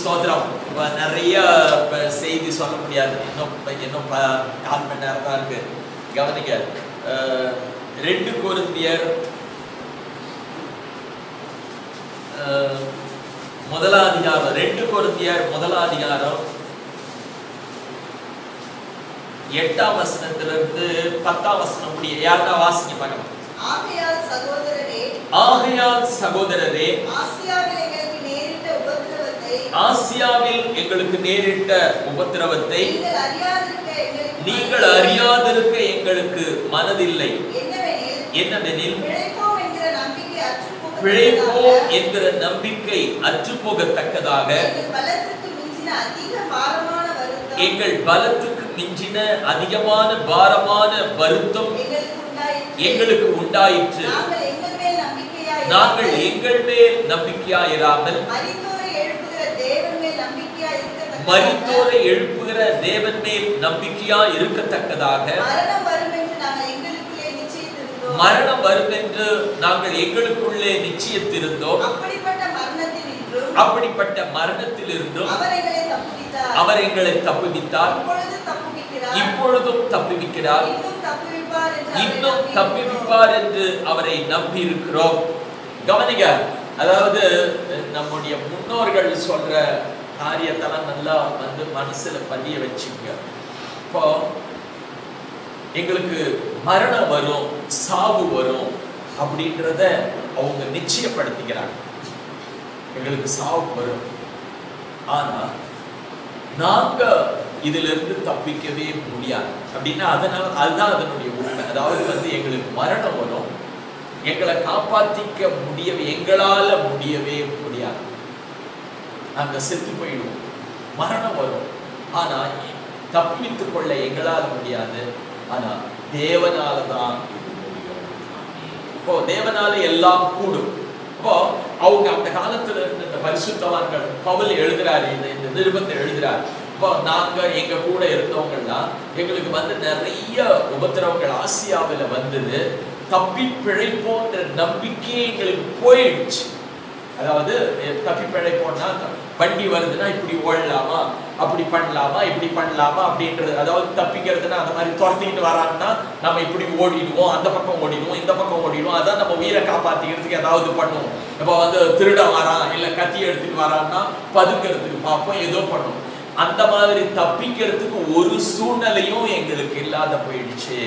ஸ்தோத்திரம் இப்ப நிறைய இப்ப செய்தி சொல்ல முடியாது இன்னும் இப்ப இன்னும் ப- கால் மணி நேரம் தான் இருக்கு கவனிங்க அஹ், ரெண்டு கொரிந்தியர் அஹ், முதலாம் அதிகாரம் ரெண்டு கொரிந்தியர் முதலாம் அதிகாரம் எட்டாம் வசனத்திலிருந்து பத்தாம் வசனம் முடிய யாருன்னா வாசிங்க பார்க்கலாம் ஆகையால் சகோதரரே ஆகையால் சகோதரரே ஆசியாவில் எங்களுக்கு நேரிட்ட உபத்திரவத்தை ஆசியாவில் எங்களுக்கு நேரிட்ட உபத்திரவத்தை நீங்கள் அறியாதிருக்க எங்களுக்கு நீங்கள் அறியாதிருக்க எங்களுக்கு மனதில்லை என்னவெனில் என்னவெனில் பிழைப்போம் என்கிற நம்பிக்கை அற்றுப்போக பிழைப்போம் என்கிற நம்பிக்கை அற்றுப்போகத்தக்கதாக எங்கள் பலத்திற்கு மிஞ்சின அதிக பாரமான வருத்தம் எங்கள் பலத்துக்கு மிஞ்சின அதிகமான பாரமான வருத்தம் எங்களுக்கு உண்டாயிற்று எங்களுக்கு உண்டாயிற்று நாங்கள் எங்கள் மேல் நம்பிக்கையாய் நாங்கள் எங்கள் மேல் நம்பிக்கையாயிராமல் மரித்தோரை எழுப்புகிற தேவன் மேல் நம்பிக்கையாய் இருக்கத்தக்கதாக மரித்தோரை எழுப்புகிற தேவன் மேல் நம்பிக்கையா இருக்கத்தக்கதாக மரணம் வரும் என்று நாங்கள் எங்களுக்குள்ளே நிச்சயித்திருந்தோம் மரணம் வரும் என்று நாங்கள் எங்களுக்குள்ளே நிச்சயத்திருந்தோம் அப்படிப்பட்ட மரணத்தில் இன்றும் அப்படிப்பட்ட மரணத்திலிருந்தும் அவர் எங்களை தப்புவித்தார் அவர் எங்களை தப்புவித்தார் இப்பொழுது தப்புவிக்கிறார் இப்பொழுதும் தப்புவிக்கிறார் இன்னும் தப்புவிப்பார் என்று அவரை இன்னும் நம்பி தப்புவிப்பார் என்று அவரை நம்பி இருக்கிறோம் கவனிங்க அதாவது நம்முடைய முன்னோர்கள் சொல்ற காரியத்தெல்லாம் நல்லா வந்து மனசுல பதிய வச்சுங்க இப்போ எங்களுக்கு மரணம் வரும் சாவு வரும் அப்படின்றத அவங்க நிச்சயப்படுத்திக்கிறாங்க எங்களுக்கு சாவு வரும் ஆனா நாங்க இதுல இருந்து தப்பிக்கவே முடியாது அப்படின்னா அதனால அதுதான் அதனுடைய உண்மை அதாவது வந்து எங்களுக்கு மரணம் வரும் எங்களை காப்பாத்திக்க முடியவே எங்களால முடியவே முடியாது நாங்க செத்து போயிடுவோம் மரணம் வரும் ஆனா தப்பித்துக் கொள்ள எங்களால முடியாது ஆனா தேவனால தான் இது முடியும் இப்போ தேவனால எல்லாம் கூடும் இப்போ அவங்க அந்த காலத்துல இருந்த இந்த பரிசுத்தவான்கள் பவுல் எழுதுறாரு இந்த இந்த நிருபத்தை எழுதுறாரு இப்போ நாங்க எங்க கூட இருந்தவங்கலாம் எங்களுக்கு வந்து நிறைய உபத்திரவங்கள் ஆசியாவில் வந்தது தப்பி பிழைப்போன்ற நம்பிக்கையே எங்களுக்கு போயிடுச்சு அதாவது எ- தப்பி பிழைப்போம்னா வண்டி வருதுன்னா இப்படி ஓடலாமா அப்படி பண்ணலாமா இப்படி பண்ணலாமா அப்படின்றது அதாவது தப்பிக்கிறதுனா அந்த மாதிரி துரத்திக்கிட்டு வராங்கன்னா நம்ம இப்படி ஓடிடுவோம் அந்த பக்கம் ஓடிடுவோம் இந்த பக்கம் ஓடிடுவோம் அதான் நம்ம உயிரை காப்பாத்திக்கிறதுக்கு ஏதாவது பண்ணுவோம் இப்போ வந்து திருடன் வரான் இல்லை கத்தி எடுத்துட்டு வரான்னா பதுக்கிறதுக்கு பார்ப்போம் ஏதோ பண்ணுவோம் அந்த மாதிரி தப்பிக்கிறதுக்கு ஒரு சூழ்நிலையும் எங்களுக்கு இல்லாத போயிடுச்சு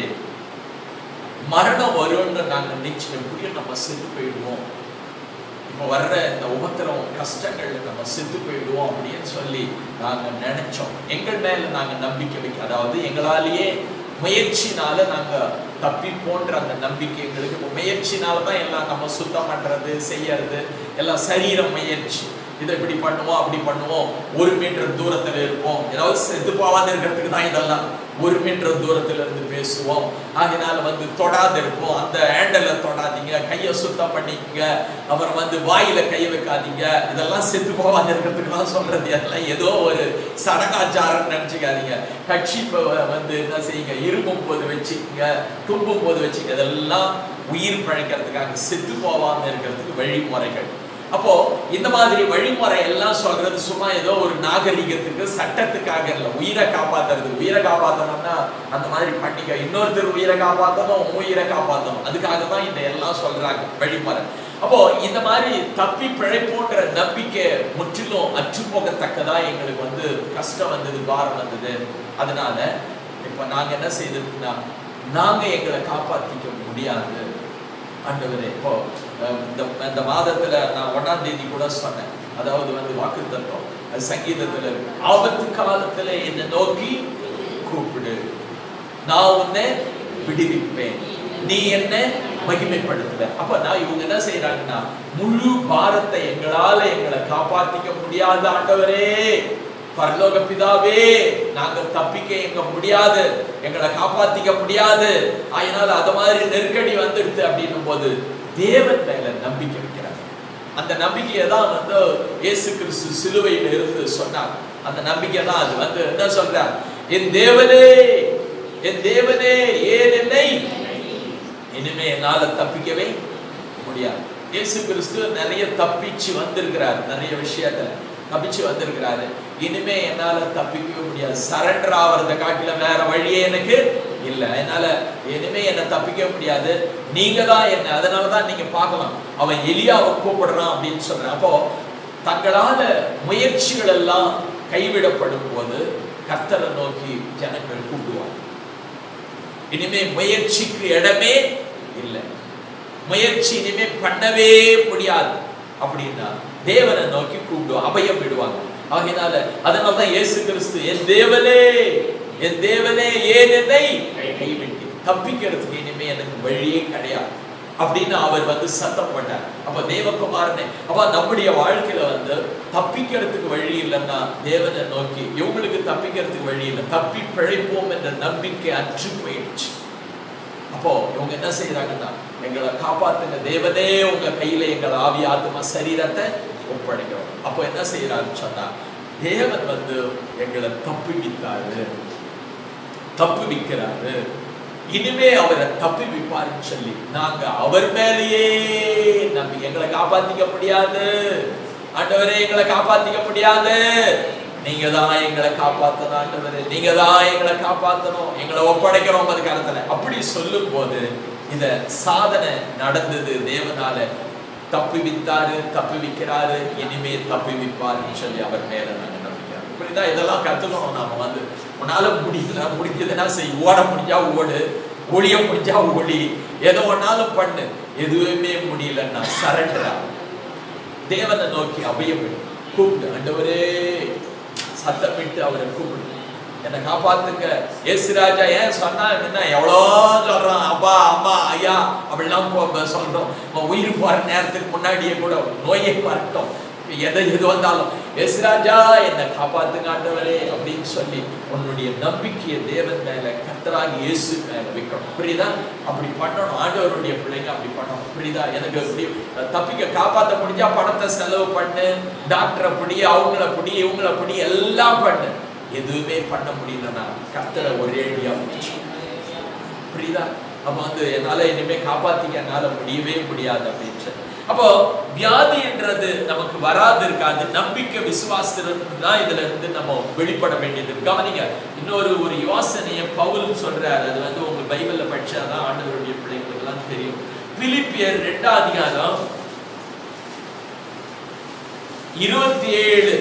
மரணம் வரும்னு நாங்க நிச்சயம் எப்படியும் நம்ம செத்து போயிடுவோம் இப்போ வர்ற இந்த உபத்திரம் கஷ்டங்கள்ல நம்ம செத்து போயிடுவோம் அப்படின்னு சொல்லி நாங்க நினைச்சோம் எங்கள் மேல நாங்க நம்பிக்கை வைக்க அதாவது எங்களாலேயே முயற்சினால நாங்க தப்பி போன்ற அந்த நம்பிக்கை எங்களுக்கு இப்போ முயற்சினால தான் எல்லாம் நம்ம சுத்தம் பண்றது செய்யறது எல்லாம் சரீர முயற்சி இதை இப்படி பண்ணுவோம் அப்படி பண்ணுவோம் ஒரு மீட்டர் தூரத்துல இருப்போம் ஏதாவது செத்து போகாத இருக்கிறதுக்கு தான் இதெல்லாம் ஒரு மீட்டர் தூரத்துல இருந்து பேசுவோம் அதனால வந்து தொடாத இருப்போம் அந்த ஹேண்டலை தொடாதீங்க கையை சுத்தம் பண்ணிக்கங்க அப்புறம் வந்து வாயில கை வைக்காதீங்க இதெல்லாம் செத்து போகாத இருக்கிறதுக்கு தான் சொல்றது அதெல்லாம் ஏதோ ஒரு சடங்காச்சாரம் நினைச்சுக்காதீங்க கட்சி இப்ப வந்து என்ன செய்யுங்க இருமும் போது வச்சுக்கங்க தும்பும் போது வச்சுக்க இதெல்லாம் உயிர் பழைக்கிறதுக்காக செத்து போகாம இருக்கிறதுக்கு வழிமுறைகள் அப்போ இந்த மாதிரி வழிமுறை எல்லாம் சொல்றது சும்மா ஏதோ ஒரு நாகரிகத்துக்கு சட்டத்துக்காக இல்லை உயிரை காப்பாத்துறது உயிரை காப்பாத்தணும்னா அந்த மாதிரி பண்ணிக்க இன்னொருத்தர் உயிரை காப்பாத்தணும் உன் உயிரை காப்பாத்தணும் அதுக்காக தான் இந்த எல்லாம் சொல்றாங்க வழிமுறை அப்போ இந்த மாதிரி தப்பி பிழைப்போன்ற நம்பிக்கை முற்றிலும் அற்று போகத்தக்கதா எங்களுக்கு வந்து கஷ்டம் வந்தது பாரம் வந்தது அதனால இப்ப நாங்க என்ன செய்திருக்கோம்னா நாங்க எங்களை காப்பாத்திக்க முடியாது ஆண்டவரே இப்போ அஹ், இந்த இந்த மாதத்துல நான் ஒண்ணாம் தேதி கூட சொன்னேன் அதாவது வந்து வாக்கு தத்துவம் அது சங்கீதத்துல இருக்கு ஆபத்து காலத்துல என்னை நோக்கி கூப்பிடு நான் உன்னை விடுவிப்பேன் நீ என்ன மகிமைப்படுத்துவ அப்ப நான் இவங்க என்ன செய்யறாங்கன்னா முழு பாரத்தை எங்களால எங்களை காப்பாத்திக்க முடியாத ஆண்டவரே பரலோக பிதாவே நாங்க தப்பிக்க எங்க முடியாது எங்களை காப்பாத்திக்க முடியாது அதனால அத மாதிரி நெருக்கடி வந்துடுது அப்படின்னும் போது தேவன் மேல நம்பிக்கை வைக்கிறாங்க அந்த நம்பிக்கையை தான் வந்து இயேசு கிறிஸ்து சிலுவையில இருந்து சொன்னார் அந்த நம்பிக்கை தான் அது வந்து என்ன சொல்றார் என் தேவனே என் தேவனே ஏன் என்னை இனிமே என்னால தப்பிக்கவே முடியாது இயேசு கிறிஸ்து நிறைய தப்பிச்சு வந்திருக்கிறார் நிறைய விஷயத்துல தப்பிச்சு வந்திருக்கிறாரு இனிமே என்னால தப்பிக்கவே முடியாது சரண்டர் ஆவறத காட்டில வேற வழியே எனக்கு இல்ல என்னால இனிமே என்ன தப்பிக்க முடியாது நீங்க தான் என்ன அதனால தான் நீங்க பார்க்கலாம் அவன் எலியாவை கூப்பிடுறான் அப்படின்னு சொல்றான் அப்போ தங்களால முயற்சிகள் எல்லாம் கைவிடப்படும் போது கர்த்தரை நோக்கி ஜனங்கள் கூப்பிடுவாங்க இனிமே முயற்சிக்கு இடமே இல்லை முயற்சி இனிமே பண்ணவே முடியாது அப்படின்னா தேவனை நோக்கி கூப்பிடுவோம் அபயம் விடுவாங்க ஆகையினால அதனால தான் இயேசு கிறிஸ்து என் தேவனே என் தேவனே ஏன் என்னை கைவிட்டி தப்பிக்கிறதுக்கு இனிமே எனக்கு வழியே கிடையாது அப்படின்னு அவர் வந்து சத்தம் பண்ணார் அப்ப தேவகுமாரனே அப்ப நம்முடைய வாழ்க்கையில வந்து தப்பிக்கிறதுக்கு வழி இல்லைன்னா தேவனை நோக்கி இவங்களுக்கு தப்பிக்கிறதுக்கு வழி இல்லை தப்பி பிழைப்போம் என்ற நம்பிக்கை அற்று போயிடுச்சு அப்போ இவங்க என்ன செய்யறாங்கன்னா எங்களை காப்பாத்துங்க தேவனே உங்க கையில எங்கள் ஆவி ஆத்மா சரீரத்தை ஒப்படைக்கிறோம் அப்போ என்ன செய்யறாருன்னு சொன்னா தேவன் வந்து எங்களை தப்புவித்தாரு தப்புவிக்கிறாரு இனிமே அவரை தப்புவிப்பாருன்னு சொல்லி நாங்க அவர் மேலேயே நம்பி எங்களை காப்பாத்திக்க முடியாது ஆண்டவரே எங்களை காப்பாத்திக்க முடியாது நீங்க தான் எங்களை காப்பாத்தணும் ஆண்டவரே நீங்க தான் எங்களை காப்பாத்தணும் எங்களை ஒப்படைக்கிறோம் அது கருத்துல அப்படி சொல்லும் போது இத சாதனை நடந்தது தேவனால தப்புவித்தாரு தப்புவிக்கிறாரு இனிமே தப்புவிப்பாருன்னு சொல்லி அவர் மேல நாங்க நம்பிக்கிறோம் இப்படிதான் இதெல்லாம் கத்துக்கணும் நாம வந்து உன்னால முடியல முடிஞ்சதுன்னா செய் ஓட முடிஞ்சா ஓடு ஒளிய முடிஞ்சா ஒளி எதை ஒன்னாலும் பண்ணு எதுவுமே முடியலன்னா சரண்டரா தேவனை நோக்கி அபயம் விடு. கூப்பிடு ஆண்டவரே சத்தமிட்டு அவரை கூப்பிடு என்னை காப்பாத்துங்க ஏசு ராஜா ஏன் சொன்னா என்ன எவ்வளோ சொல்றான் அப்பா அம்மா ஐயா அப்படிலாம் போ- சொல்றோம் அவன் உயிர் போற நேரத்துக்கு முன்னாடியே கூட நோயை வரட்டும் எதை எது வந்தாலும் ஏசு ராஜா என்னை காப்பாத்துங்க ஆண்டவரே அப்படின்னு சொல்லி உன்னுடைய நம்பிக்கையை தேவன் மேல கத்தராகி இயேசு மேல வைக்கணும் புரியுதா அப்படி பண்ணணும் ஆண்டவருடைய பிள்ளைங்க அப்படி பண்ணணும் புரியுதா எனக்கு இப்படி தப்பிக்க காப்பாத்த முடிஞ்சா பணத்தை செலவு பண்ணு டாக்டரை பிடி அவங்கள பிடி இவங்கள பிடி எல்லாம் பண்ணு எதுவுமே பண்ண முடியலன்னா கத்தரை ஒரே அடியா முடிச்சு புரியுதா அப்ப வந்து என்னால இனிமே காப்பாத்திக்க என்னால முடியவே முடியாது அப்படின்னு சொல்லி அப்போ வியாதின்றது நமக்கு வராது இருக்காது நம்பிக்கை விசுவாசத்திலிருந்து தான் இதுல இருந்து நம்ம வெளிப்பட வேண்டியது இருக்கு. கவனிங்க இன்னொரு ஒரு யோசனையை பவுல் சொல்றாரு அது வந்து உங்க பைபிள்ல படிச்சாதான் ஆண்டவருடைய பிள்ளைங்களுக்கு எல்லாம் தெரியும் பிலிப்பியர் ரெண்டாம் அதிகாரம் இருபத்தி ஏழு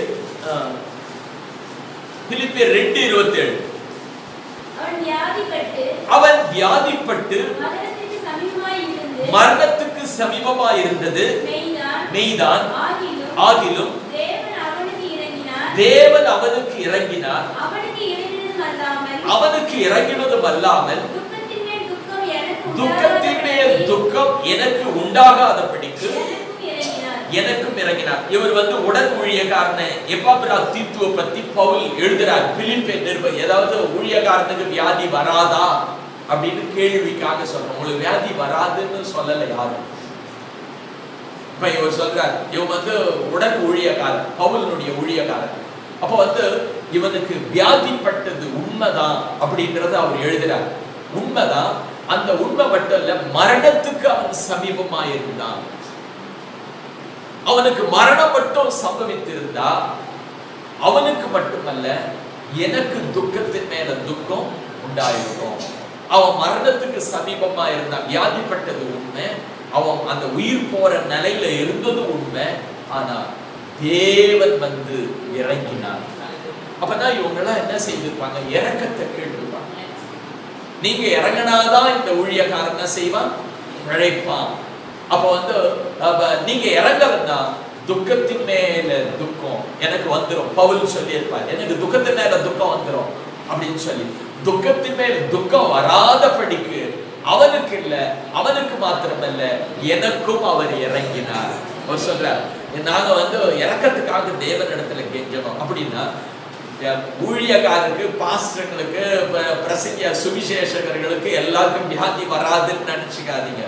பிலிப்பியர் ரெண்டு இருபத்தி ஏழு அவன் வியாதிப்பட்டு அவன் வியாதிப்பட்டு மரணத்திற்கு சமீபமாய் இருந்து மரணத்துக்கு சமீபமாய் இருந்தது மெய்தான் மெய்தான் ஆகிலும் ஆகிலும் தேவன் அவனுக்கு இறங்கினார் தேவன் அவனுக்கு இறங்கினார் அவனுக்கு இறங்கினதும் அல்லாமல் அவனுக்கு இறங்கினதும் அல்லாமல் துக்கத்தின் மேல் துக்கம் எனக்கு துக்கத்தின் மேல் உண்டாகாதபடி துக்கம் எனக்கு உண்டாகாதபடிக்கு எனக்கும் இறங்கினார் எனக்கும் இறங்கினார் இவர் வந்து உடன் ஊழியக்காரனை எப்பாபிரா தீத்துவ பத்தி பவுல் எழுதுறார் பிலிப்பை நிருப ஏதாவது ஊழியக்காரனுக்கு வியாதி வராதா அப்படின்னு கேள்விக்காக சொல்றோம் உங்களுக்கு வியாதி வராதுன்னு சொல்லல யாரும் இப்ப இவர் சொல்றார் இவன் வந்து உடன் ஊழியக்காரன் பவுலினுடைய ஊழியக்காரன் அப்ப வந்து இவனுக்கு வியாதிப்பட்டது உண்மைதான் அப்படின்றத அவர் எழுதுறார் உண்மைதான் அந்த உண்மை மட்டும் இல்ல மரணத்துக்கு அவன் சமீபமா இருந்தான் அவனுக்கு மரணம் மட்டும் சம்பவித்திருந்தா அவனுக்கு மட்டுமல்ல எனக்கு துக்கத்தின் மேல துக்கம் உண்டாயிருக்கும் அவன் மரணத்துக்கு சமீபமா இருந்தான் வியாதிப்பட்டது உண்மை அவன் அந்த உயிர் போற நிலையில இருந்தது உண்மை ஆனா தேவன் வந்து இறங்கினார் அப்பதான் இவங்கெல்லாம் என்ன செய்திருப்பாங்க இறக்கத்தை கேட்டிருப்பாங்க நீங்க இறங்கினாதான் இந்த ஊழியக்காரன் என்ன செய்வான் பிழைப்பான் அப்போ வந்து அப்ப நீங்க இறங்கலன்னா துக்கத்தின் மேல துக்கம் எனக்கு வந்துரும் பவுல் சொல்லியிருப்பார் எனக்கு துக்கத்தின் மேல துக்கம் வந்துரும் அப்படின்னு சொல்லி துக்கத்தின் மேல் துக்கம் வராதபடிக்கு அவனுக்கு இல்ல அவனுக்கு மாத்திரமல்ல எனக்கும் அவர் இறங்கினார் அவர் சொல்றார் நாங்க வந்து இறக்கத்துக்காக தேவனிடத்துல கெஞ்சணும் அப்படின்னா அஹ், ஊழியக்காரருக்கு பாஸ்டர்களுக்கு ப- பிரசங்கிய சுவிசேஷகர்களுக்கு எல்லாருக்கும் வியாதி வராதுன்னு நினைச்சுக்காதீங்க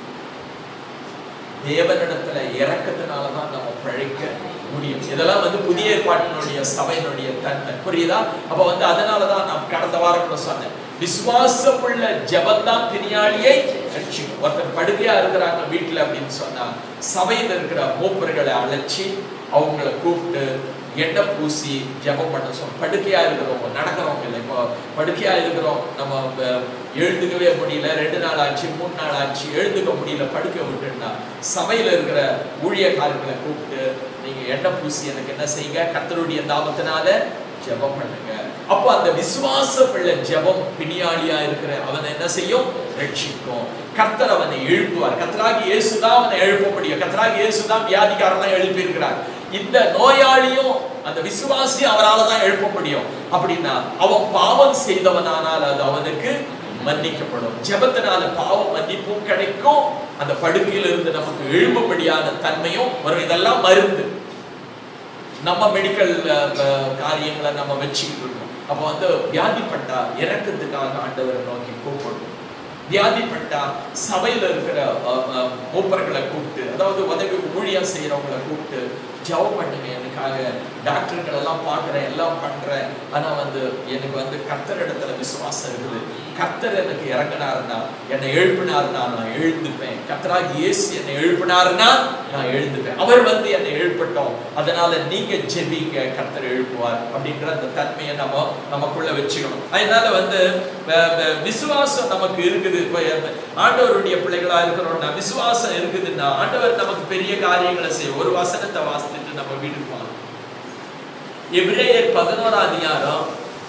தேவனிடத்துல இறக்கத்தினாலதான் நம்ம பிழைக்க முடியும் இதெல்லாம் வந்து புதிய ஏற்பாட்டினுடைய சபையினுடைய தன்மை புரியுதா அப்ப வந்து அதனாலதான் நான் கடந்த வாரம் கூட சொன்னேன் விசுவாசமுள்ள ஜபந்தான் பிரியாணியை ரட்சிக்கும் ஒருத்தர் படுக்கையா இருக்கிறாங்க வீட்டுல அப்படின்னு சொன்னா சபையில இருக்கிற மூப்பர்களை அழைச்சி அவங்கள கூப்பிட்டு எண்ணெய் பூசி ஜெபம் பண்ண சொல்ல படுக்கையா இருக்கிறவங்க நடக்கிறவங்க இல்லை இப்போ படுக்கையா இருக்கிறோம் நம்ம அஹ், எழுந்துக்கவே முடியல ரெண்டு நாள் ஆச்சு மூணு நாள் ஆச்சு எழுந்துக்க முடியல படுக்க விட்டுன்னா சபையில இருக்கிற ஊழியக்காரர்களை கூப்பிட்டு நீங்க எண்ணெய் பூசி எனக்கு என்ன செய்யுங்க கர்த்தருடைய நாமத்தினால ஜெபம் பண்ணுங்க அப்போ அந்த விசுவாச பிள்ளை ஜெபம் பிணியாளியா இருக்கிற அவனை என்ன செய்யும் ரட்சிக்கும் கர்த்தர் அவனை எழுப்புவார் கர்த்தராகி இயேசுதான் அவனை எழுப்ப முடியும் கர்த்தராகி இயேசுதான் வியாதிக்காரெல்லாம் எழுப்பி இருக்கிறார் இந்த நோயாளியும் அந்த விசுவாசி அவரால தான் எழுப்ப முடியும் அப்படின்னா அவன் பாவம் செய்தவனானால் அது அவனுக்கு மன்னிக்கப்படும் ஜெபத்தினால பாவ மன்னிப்பும் கிடைக்கும் அந்த படுக்கையில இருந்து நமக்கு எழும்பும்படியான தன்மையும் வரும் இதெல்லாம் மருந்து நம்ம மெடிக்கல் காரியங்களை நம்ம வச்சுக்கிட்டு இருக்கோம் அப்போ வந்து வியாதிப்பட்டா இறக்கத்துக்காக ஆண்டவரை நோக்கி கூப்பிடணும் வியாதிப்பட்டா சபையில இருக்கிற அஹ், அஹ், மூப்பர்களை கூப்பிட்டு அதாவது உதவி ஊழியம் செய்யறவங்களை கூப்பிட்டு ஜெபம் பண்ணுங்க எனக்காக டாக்டர்கள் எல்லாம் பார்க்குறேன் எல்லாம் பண்றேன் ஆனா வந்து எனக்கு வந்து கர்த்தர் இடத்துல விசுவாசம் இருக்குது கர்த்தர் எனக்கு இறங்கினாருன்னா என்னை எழுப்பினாருன்னா நான் எழுந்துப்பேன் கர்த்தராக இயேசு என்னை எழுப்பினாருன்னா நான் எழுந்துப்பேன் அவர் வந்து என்னை எழுப்பட்டும் அதனால நீங்க ஜெபிங்க கர்த்தர் எழுப்புவார் அப்படின்ற அந்த தன்மையை நம்ம நமக்குள்ள வச்சுக்கணும் அதனால வந்து வ- வ- விசுவாசம் நமக்கு இருக்குது இப்ப ஆண்டவருடைய பிள்ளைகளா இருக்கிறோம்னா விசுவாசம் இருக்குதுன்னா ஆண்டவர் நமக்கு பெரிய காரியங்களை செய்யும் ஒரு வசனத்தை வாசித்துட்டு நம்ம வீட்டுக்கு போகலாம் எபிரேயர் பதினோராம் அதிகாரம்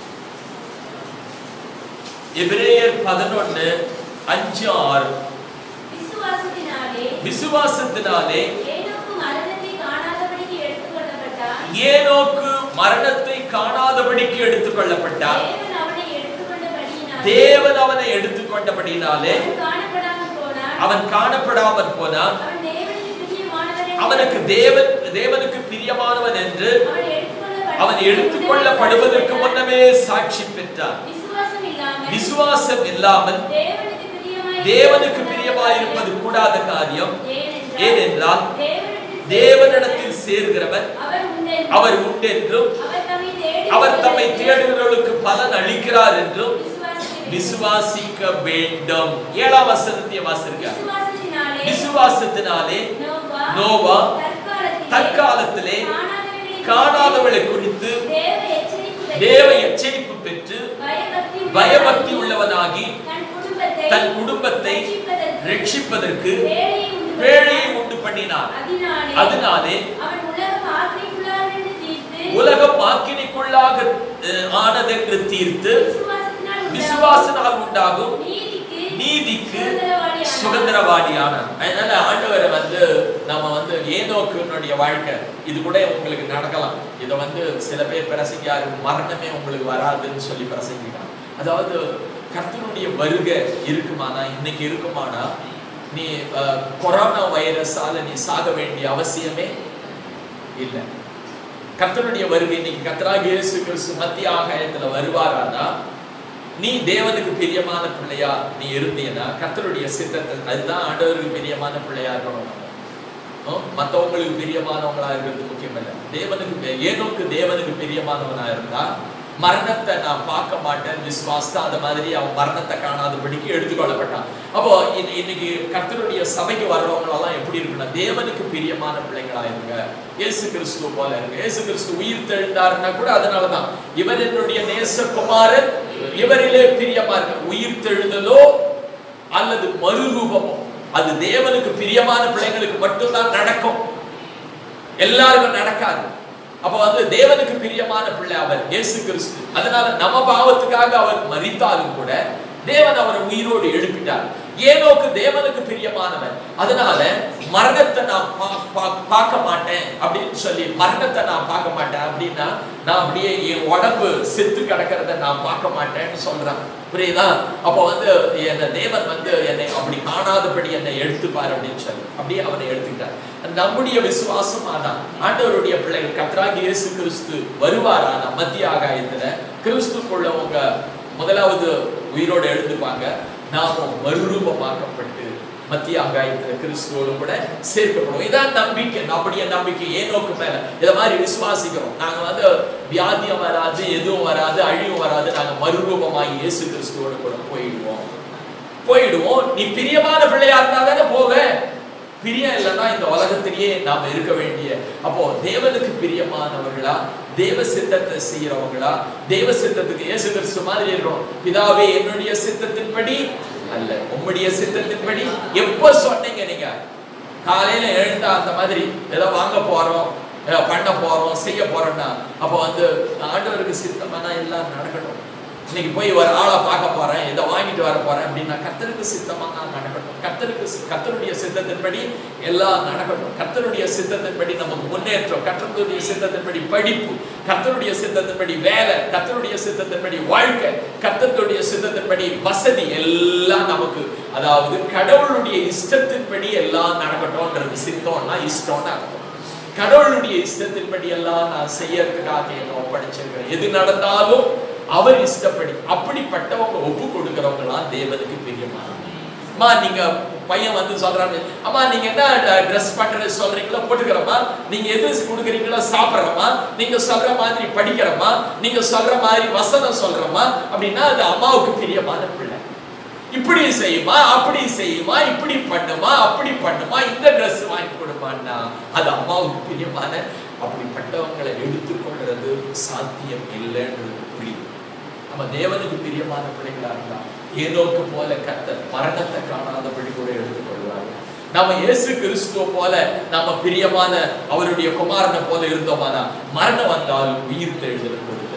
எபிரேயர் பதினொன்னு அஞ்சு ஆறு விசுவாசத்தினாலே விசுவாசத்தினாலே ஏனோக்கு மரணத்தை காணாதபடிக்கு எடுத்துக்கொள்ளப்பட்டான் ஏனோக்கு மரணத்தை காணாதபடிக்கு எடுத்துக்கொள்ளப்பட்டார் தேவன் அவனை எடுத்துக்கொண்டபடியினாலே தேவன் அவனை எடுத்துக்கொண்டபடினாலே அவன் காணப்படாமல் போனான் அவன் காணப்படாமல் போனான் அவன் தேவனுக்கு பிரியமானவன் என்று அவனுக்கு தேவன் தேவனுக்கு பிரியமானவன் என்று அவன் அவன் எடுத்துக்கொள்ளப்பட- எடுத்துக்கொள்ளப்படுவதற்கு முன்னமே சாட்சி பெற்றான் விசுவாசம் இல்லாமல் விசுவாசம் இல்லாமல் தேவனுக்கு பிரியமாய் தேவனுக்கு பிரியமாயிருப்பது கூடாத காரியம் ஏனென்றால் ஏனென்றால் தேவனிடத்தில் தேவனிடத்தில் சேர்கிறவன் அவர் உண்டென்றும் அவர் உண்டென்றும் அவர் தம்மை தேடி அவர் தம்மை தேடுகிறவர்களுக்கு பலன் அளிக்கிறார் என்றும் விசுவாசிக்க விசுவாசிக்க வேண்டும் ஏழாம் வசனத்தை வாசிருக்க விசுவாசத்தினாலே விசுவாசத்தினாலே நோவா நோவா தற்காலத்திலே தற்காலத்திலே காணாதவைகளை காணாதவளை குறித்து தேவ எச்சரிப்பு பெற்று தேவ எச்சரிப்பு பெற்று பயபக்தி பயபக்தி உள்ளவனாகி தன் குடும்பத்தை தன் குடும்பத்தை ரட்சிப்பதற்கு ரட்சிப்பதற்கு வேலையை உண்டு பேழையை பண்ணினான். உண்டு பண்ணினார் அதனாலே அதனாலே அவன் உலகம் ஆசைக்குள்ளாரென்று தீர்த்து உலகம் ஆக்கினைக்குள்ளாக அஹ், ஆனதென்று தீர்த்து விசுவாசத்தினால் உண்டாகும் விசுவாசனால் உண்டாகும் நீதிக்கு நீதிக்கு சுதந்திரவாளியானான். சுதந்திரவாதியானார் அதனால ஆண்டவரை வந்து நம்ம வந்து ஏனோக்குனுடைய வாழ்க்கை இது கூட உங்களுக்கு நடக்கலாம் இதை வந்து சில பேர் பிரசங்கியாரு மரணமே உங்களுக்கு வராதுன்னு சொல்லி பிரசங்கிக்கலாம் அதாவது கர்த்தனுடைய வருகை இருக்குமானா இன்னைக்கு இருக்குமானா நீ அஹ், கொரோனா வைரஸால நீ சாக வேண்டிய அவசியமே இல்லை கர்த்தனுடைய வருகை இன்னைக்கு கர்த்தராக இயேசு கிறிஸ்து மத்திய ஆகாயத்துல வருவாரானா நீ தேவனுக்கு பிரியமான பிள்ளையா நீ இருந்தீன்னா கர்த்தருடைய சித்தத்தை அதுதான் ஆண்டவருக்கு பிரியமான பிள்ளையா இருக்கணும் நம்ம. ஆ? மத்தவங்களுக்கு பிரியமானவங்களா இருக்கிறது முக்கியம் இல்லை தேவனுக்கு பி- ஏனோக்கு தேவனுக்கு பிரியமானவனா இருந்தா மரணத்தை நான் பார்க்க மாட்டேன் விசுவாசம் அந்த மாதிரி அவன் மரணத்தை காணாதபடிக்கு எடுத்துக்கொள்ளப்பட்டான் அப்போ இன்னை- இன்னைக்கு கர்த்தருடைய சபைக்கு வர்றவங்க எல்லாம் எப்படி இருக்குன்னா தேவனுக்கு பிரியமான பிள்ளைங்களா இருங்க இயேசு கிறிஸ்துவ போல இருங்க இயேசு கிறிஸ்து உயிர் தெழுந்தாருன்னா கூட அதனாலதான் இவர் என்னுடைய நேசகுமாரன் இவரிலே பிரியமா இருக்க உயிர் தெழுதலோ அல்லது மறுரூபமோ அது தேவனுக்கு பிரியமான பிள்ளைங்களுக்கு மட்டும்தான் நடக்கும் எல்லாருக்கும் நடக்காது அப்ப வந்து தேவனுக்கு பிரியமான பிள்ளை அவர் இயேசு கிறிஸ்து அதனால நம்ம பாவத்துக்காக அவர் மரித்தாலும் கூட தேவன் அவரை உயிரோடு எழுப்பிட்டார் ஏனோக்கு தேவனுக்கு பிரியமானவன் அதனால மரணத்தை நான் பா- பா- பார்க்க மாட்டேன் அப்படின்னு சொல்லி மரணத்தை நான் பார்க்க மாட்டேன் அப்படின்னா நான் அப்படியே என் உடம்பு செத்து கிடக்கிறத நான் பார்க்க மாட்டேன்னு சொல்றான் புரியுதா அப்போ வந்து என்னை தேவன் வந்து என்னை அப்படி காணாதபடி என்னை எடுத்துப்பார் அப்படின்னு சொல்லி அப்படியே அவனை எடுத்துக்கிட்டார் நம்முடைய விசுவாசம் ஆனா ஆண்டவருடைய பிள்ளைகள் கத்ராகி இயேசு கிறிஸ்து வருவாரானா மத்திய ஆகாயத்துல கிறிஸ்துக்குள்ளவங்க முதலாவது உயிரோடு எழுந்துப்பாங்க நாமும் மறுரூபமாக்கப்பட்டு மத்திய ஆகாயத்துல கிறிஸ்துவோடு கூட சேர்க்கப்படுவோம் இதான் நம்பிக்கை நம்முடைய நம்பிக்கை ஏனோக்கு மேல இதை மாதிரி விசுவாசிக்கிறோம் நாங்க வந்து வியாதியம் வராது எதுவும் வராது அழிவு வராது நாங்க மறுரூபமாகி இயேசு கிறிஸ்துவோடு கூட போயிடுவோம் போயிடுவோம் நீ பிரியமான பிள்ளையா இருந்தா தானே போவ பிரியம் இல்லைன்னா இந்த உலகத்திலேயே நாம இருக்க வேண்டிய அப்போ தேவனுக்கு பிரியமானவர்களா தேவ சித்தத்தை செய்யறவங்களா தேவ சித்தத்துக்கு இயேசு கிறிஸ்து மாதிரி இருக்கணும் பிதாவே என்னுடைய சித்தத்தின்படி அல்ல உம்முடைய சித்தத்தின்படி எப்ப சொன்னீங்க நீங்க காலையில எழுந்தா அந்த மாதிரி ஏதோ வாங்க போறோம் ஏதோ பண்ண போறோம் செய்ய போறோம்னா அப்போ வந்து ஆண்டவருக்கு சித்தமானா எல்லாம் நடக்கட்டும் இன்னைக்கு போய் ஒரு ஆளை பார்க்க போறேன் இதை வாங்கிட்டு வர போறேன் அப்படின்னா கர்த்தருக்கு சித்தமா நான் நடக்கட்டும் கர்த்தருக்கு சி- கர்த்தருடைய சித்தத்தின்படி எல்லாம் நடக்கட்டும் கர்த்தருடைய சித்தத்தின்படி நமக்கு முன்னேற்றம் கர்த்தருடைய சித்தத்தின்படி படிப்பு கர்த்தருடைய சித்தத்தின்படி வேலை கர்த்தருடைய சித்தத்தின்படி வாழ்க்கை கர்த்தருடைய சித்தத்தின்படி வசதி எல்லாம் நமக்கு அதாவது கடவுளுடைய இஷ்டத்தின்படி எல்லாம் நடக்கட்டும்ன்றது சித்தம்னா இஷ்டம்னு அர்த்தம் கடவுளுடைய இஷ்டத்தின்படி எல்லாம் நான் செய்யறதுக்காக என்ன ஒப்படைச்சிருக்கிறேன் எது நடந்தாலும் அவர் இஷ்டப்படி அப்படிப்பட்டவங்க ஒப்பு கொடுக்கிறவங்களாம் தேவனுக்கு பிரியமானவங்க அம்மா நீங்க பையன் வந்து சொல்றாங்க அம்மா நீங்க என்ன ட்ரெஸ் பண்றது சொல்றீங்களோ போட்டுக்கிறோமா நீங்க எது கொடுக்குறீங்களோ சாப்பிட்றோமா நீங்க சொல்ற மாதிரி படிக்கிறோமா நீங்க சொல்ற மாதிரி வசனம் சொல்றோமா அப்படின்னா அது அம்மாவுக்கு பிரியமான பிள்ளை இப்படி செய்யுமா அப்படி செய்யுமா இப்படி பண்ணுமா அப்படி பண்ணுமா இந்த Dress வாங்கி கொடுமான்னா அது அம்மாவுக்கு பிரியமான அப்படிப்பட்டவங்களை எடுத்துக்கொள்றது சாத்தியம் இல்லைன்றது புரியுது நம்ம தேவனுக்கு பிரியமான பிள்ளைகளா இருந்தா ஏனோக்கு போல கர்த்தர் மரணத்தை காணாதபடி கூட எடுத்துக்கொள்வார்கள் நம்ம இயேசு கிறிஸ்துவ போல நம்ம பிரியமான அவருடைய குமாரனை போல இருந்தோமானா மரணம் வந்தாலும் உயிர் தெழுதல் கொடுத்து